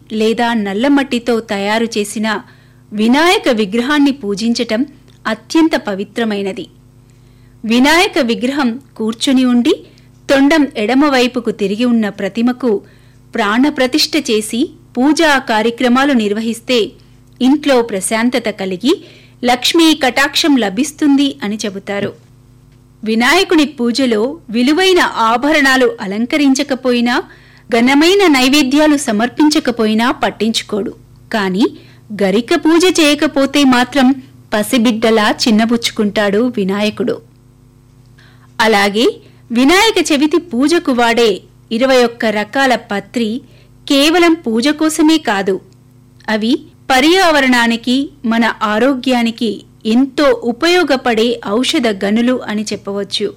లేదా నల్లమట్టితో తయారు చేసిన వినాయక విగ్రహాన్ని పూజించటం అత్యంత పవిత్రమైనది వినాయక విగ్రహం కూర్చుని ఉండి తొండం ఎడమవైపుకు తిరిగి ఉన్న ప్రతిమకు ప్రాణప్రతిష్ఠ చేసి పూజా కార్యక్రమాలు నిర్వహిస్తే ఇంట్లో ప్రశాంతత కలిగి లక్ష్మీ కటాక్షం లభిస్తుంది అని చెబుతారు వినాయకుని పూజలో విలువైన ఆభరణాలు అలంకరించకపోయినా ఘనమైన నైవేద్యాలు సమర్పించకపోయినా పట్టించుకోడు కాని గరిక పూజ చేయకపోతే మాత్రం పసిబిడ్డలా చిన్నబుచ్చుకుంటాడు వినాయకుడు అలాగే వినాయక చవితి పూజకు వాడే ఇరవై ఒక్క రకాల పత్రి కేవలం పూజ కోసమే కాదు అవి పర్యావరణానికి మన ఆరోగ్యానికి ఎంతో ఉపయోగపడే ఔషధ గనులు అని చెప్పవచ్చు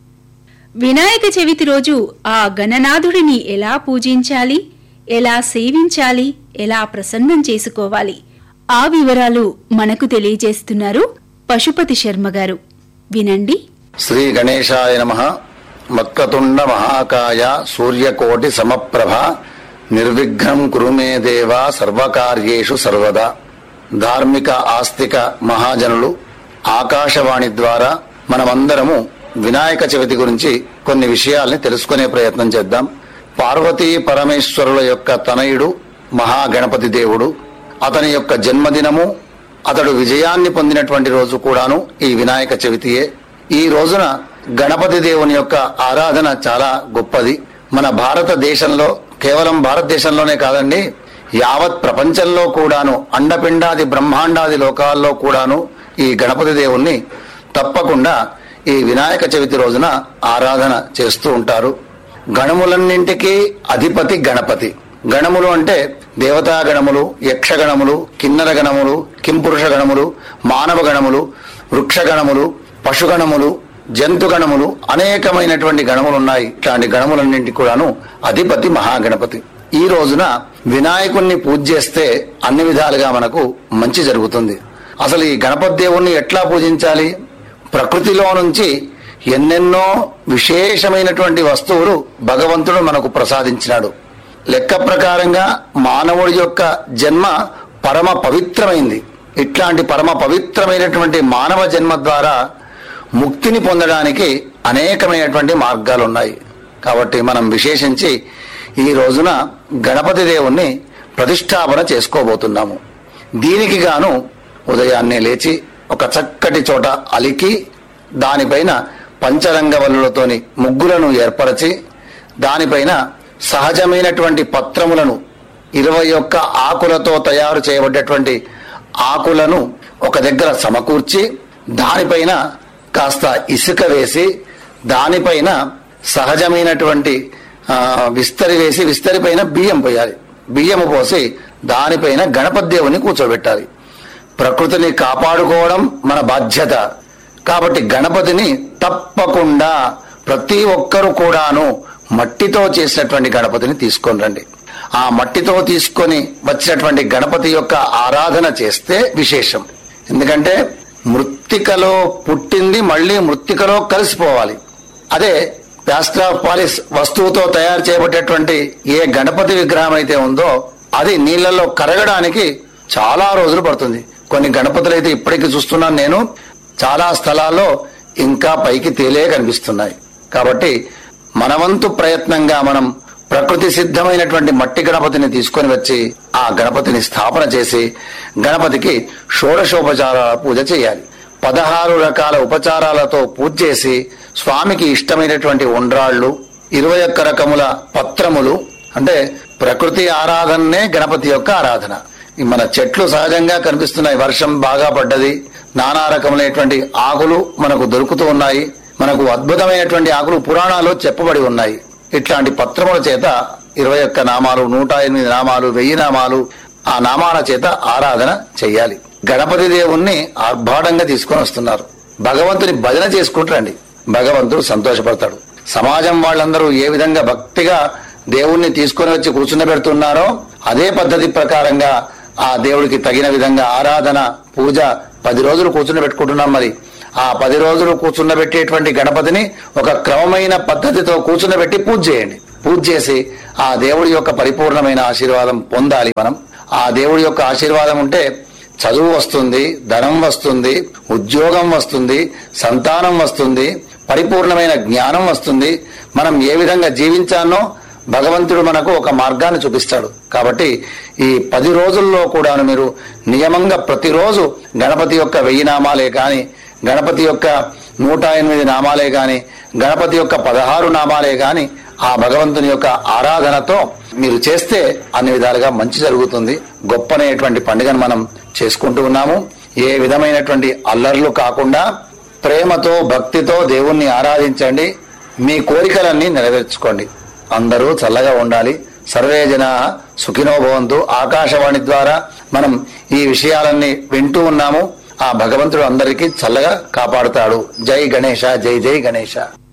వినాయక చవితి రోజు ఆ గణనాథుడిని ఎలా పూజించాలి ఎలా సేవించాలి ఎలా ప్రసన్నం చేసుకోవాలి ఆ వివరాలు మనకు తెలియజేస్తున్నారు పశుపతి శర్మ గారు వినండి శ్రీ గణేశాయ నమ మక్కతుండ మహాకాయ సూర్యకోటి సమప్రభ నిర్విఘ్నం కురు మే దేవ సర్వకార్యేషు సర్వదా ధార్మిక ఆస్తిక మహాజనులు ఆకాశవాణి ద్వారా మనమందరము వినాయక చవితి గురించి కొన్ని విషయాల్ని తెలుసుకునే ప్రయత్నం చేద్దాం పార్వతీ పరమేశ్వరుల యొక్క తనయుడు మహాగణపతి దేవుడు అతని యొక్క జన్మదినము అతడు విజయాన్ని పొందినటువంటి రోజు కూడాను ఈ వినాయక చవితియే ఈ రోజున గణపతి దేవుని యొక్క ఆరాధన చాలా గొప్పది మన భారతదేశంలో కేవలం భారతదేశంలోనే కాదండి యావత్ ప్రపంచంలో కూడాను అండపిండాది బ్రహ్మాండాది లోకాల్లో కూడాను ఈ గణపతి దేవుణ్ణి తప్పకుండా ఈ వినాయక చవితి రోజున ఆరాధన చేస్తూ ఉంటారు గణములన్నింటికీ అధిపతి గణపతి గణములు అంటే దేవతా గణములు యక్షగణములు కిన్నర గణములు కింపురుష గణములు మానవ గణములు వృక్ష గణములు పశుగణములు జంతు గణములు అనేకమైనటువంటి గణములు ఉన్నాయి ఇట్లాంటి గణములన్నింటి కూడాను అధిపతి మహాగణపతి ఈ రోజున వినాయకుణ్ణి పూజ చేస్తే అన్ని విధాలుగా మనకు మంచి జరుగుతుంది అసలు ఈ గణపతి దేవుణ్ణి ఎట్లా పూజించాలి ప్రకృతిలో నుంచి ఎన్నెన్నో విశేషమైనటువంటి వస్తువులు భగవంతుడు మనకు ప్రసాదించినాడు లెక్క ప్రకారంగా మానవుడి యొక్క జన్మ పరమ పవిత్రమైంది ఇట్లాంటి పరమ పవిత్రమైనటువంటి మానవ జన్మ ద్వారా ముక్తిని పొందడానికి అనేకమైనటువంటి మార్గాలు ఉన్నాయి కాబట్టి మనం విశేషించి ఈ రోజున గణపతి దేవుణ్ణి ప్రతిష్టాపన చేసుకోబోతున్నాము దీనికి గాను ఉదయాన్నే లేచి ఒక చక్కటి చోట అలికి దానిపైన పంచరంగ వల్లులతోని ముగ్గులను ఏర్పరచి దానిపైన సహజమైనటువంటి పత్రములను ఇరవై ఒక్క ఆకులతో తయారు చేయబడ్డటువంటి ఆకులను ఒక దగ్గర సమకూర్చి దానిపైన కాస్త ఇసుక వేసి దానిపైన సహజమైనటువంటి ఆ, విస్తరి వేసి విస్తరి పైన బియ్యం పోయాలి బియ్యము పోసి దానిపైన గణపతి దేవుని కూర్చోబెట్టాలి ప్రకృతిని కాపాడుకోవడం మన బాధ్యత కాబట్టి గణపతిని తప్పకుండా ప్రతి ఒక్కరు కూడాను మట్టితో చేసినటువంటి గణపతిని తీసుకొని రండి ఆ మట్టితో తీసుకొని వచ్చినటువంటి గణపతి యొక్క ఆరాధన చేస్తే విశేషం ఎందుకంటే మృత్తికలో పుట్టింది మళ్ళీ మృత్తికలో కలిసిపోవాలి అదే ప్లాస్టర్ ఆఫ్ పాలిస్ వస్తువుతో తయారు చేయబడేటువంటి ఏ గణపతి విగ్రహం అయితే ఉందో అది నీళ్లలో కరగడానికి చాలా రోజులు పడుతుంది కొన్ని గణపతులు అయితే ఇప్పటికీ చూస్తున్నాను నేను చాలా స్థలాల్లో ఇంకా పైకి తేలే కనిపిస్తున్నాయి కాబట్టి మనవంతు ప్రయత్నంగా మనం ప్రకృతి సిద్ధమైనటువంటి మట్టి గణపతిని తీసుకొని వచ్చి ఆ గణపతిని స్థాపన చేసి గణపతికి షోడశోపచారాల పూజ చేయాలి పదహారు రకాల ఉపచారాలతో పూజ చేసి స్వామికి ఇష్టమైనటువంటి ఉండ్రాళ్ళు ఇరవై ఒక్క రకముల పత్రములు అంటే ప్రకృతి ఆరాధననే గణపతి యొక్క ఆరాధన ఈ మన చెట్లు సహజంగా కనిపిస్తున్నాయి వర్షం బాగా పడ్డది నానా రకములైనటువంటి ఆకులు మనకు దొరుకుతూ ఉన్నాయి మనకు అద్భుతమైనటువంటి ఆకులు పురాణాలు చెప్పబడి ఉన్నాయి ఇట్లాంటి పత్రముల చేత ఇరవై ఒక్క నామాలు నూట ఎనిమిది నామాలు వెయ్యి నామాలు ఆ నామాల చేత ఆరాధన చెయ్యాలి గణపతి దేవుణ్ణి ఆర్భాటంగా తీసుకొని వస్తున్నారు భగవంతుని భజన చేసుకుంటారండి భగవంతుడు సంతోషపడతాడు సమాజం వాళ్ళందరూ ఏ విధంగా భక్తిగా దేవుణ్ణి తీసుకొని వచ్చి కూర్చుండబెడుతున్నారో అదే పద్ధతి ప్రకారంగా ఆ దేవుడికి తగిన విధంగా ఆరాధన పూజ పది రోజులు కూర్చుండబెట్టుకుంటున్నాం మరి ఆ పది రోజులు కూర్చుండబెట్టేటువంటి గణపతిని ఒక క్రమమైన పద్ధతితో కూర్చుండబెట్టి పూజ చేయండి పూజ చేసి ఆ దేవుడి యొక్క పరిపూర్ణమైన ఆశీర్వాదం పొందాలి మనం ఆ దేవుడి యొక్క ఆశీర్వాదం ఉంటే చదువు వస్తుంది ధనం వస్తుంది ఉద్యోగం వస్తుంది సంతానం వస్తుంది పరిపూర్ణమైన జ్ఞానం వస్తుంది మనం ఏ విధంగా జీవించానో భగవంతుడు మనకు ఒక మార్గాన్ని చూపిస్తాడు కాబట్టి ఈ పది రోజుల్లో కూడాను మీరు నియమంగా ప్రతిరోజు గణపతి యొక్క వెయ్యి నామాలే కాని గణపతి యొక్క నూట ఎనిమిది నామాలే కాని గణపతి యొక్క పదహారు నామాలే కాని ఆ భగవంతుని యొక్క ఆరాధనతో మీరు చేస్తే అన్ని విధాలుగా మంచి జరుగుతుంది గొప్పనేటువంటి పండుగను మనం చేసుకుంటూ ఉన్నాము ఏ విధమైనటువంటి అల్లర్లు కాకుండా ప్రేమతో భక్తితో దేవుణ్ణి ఆరాధించండి మీ కోరికలన్నీ నెరవేర్చుకోండి అందరూ చల్లగా ఉండాలి సర్వే జన సుఖినో భవంతు ఆకాశవాణి ద్వారా మనం ఈ విషయాలన్నీ వింటూ ఉన్నాము ఆ భగవంతుడు అందరికీ చల్లగా కాపాడుతాడు జై గణేష జై జై గణేష